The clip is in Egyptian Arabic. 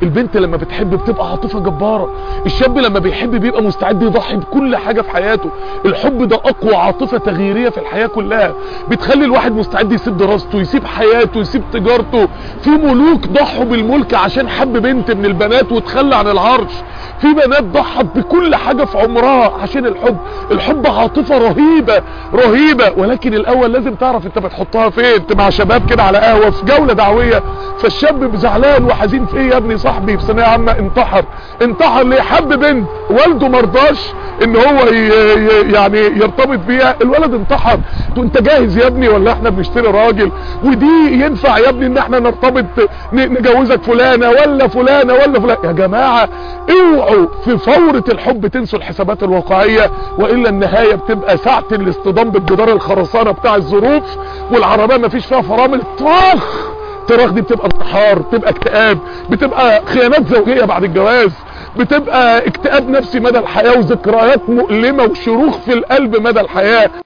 البنت لما بتحب بتبقى عاطفة جبارة الشاب لما بيحب بيبقى مستعد يضحي بكل حاجة في حياته الحب ده اقوى عاطفة تغييرية في الحياة كلها بتخلي الواحد مستعد يسيب دراسته يسيب حياته يسيب تجارته في ملوك ضحوا بالملك عشان حب بنت من البنات وتخلى عن العرش في بنات ضحت بكل حاجة في عمرها عشان الحب الحب عاطفة رهيبة رهيبة ولكن الاول لازم تعرف انت بتحطها فين انت مع شباب كده على قهوة في جولة دعوية فالشاب زعلان وحزين في ايه يا ابني صاحبي في ثانويه عامه انتحر انتحر ليه حب بنت والده مرضاش ان هو ي... ي... يعني يرتبط بيها الولد انتحر انت جاهز يا ابني ولا احنا بنشتري راجل ودي ينفع يا ابني ان احنا نرتبط ن... نجوزك فلانه ولا فلانه ولا فلانه يا جماعه اوعوا في فوره الحب تنسوا الحسابات الواقعيه والا النهايه بتبقى ساعه الاصطدام بالجدار الخرسانه بتاع الظروف والعربيه ما فيش فيها فرامل طخ الطراخ دي بتبقى انتحار بتبقى اكتئاب بتبقى خيانات زوجية بعد الجواز بتبقى اكتئاب نفسي مدى الحياة وذكريات مؤلمة وشروخ في القلب مدى الحياة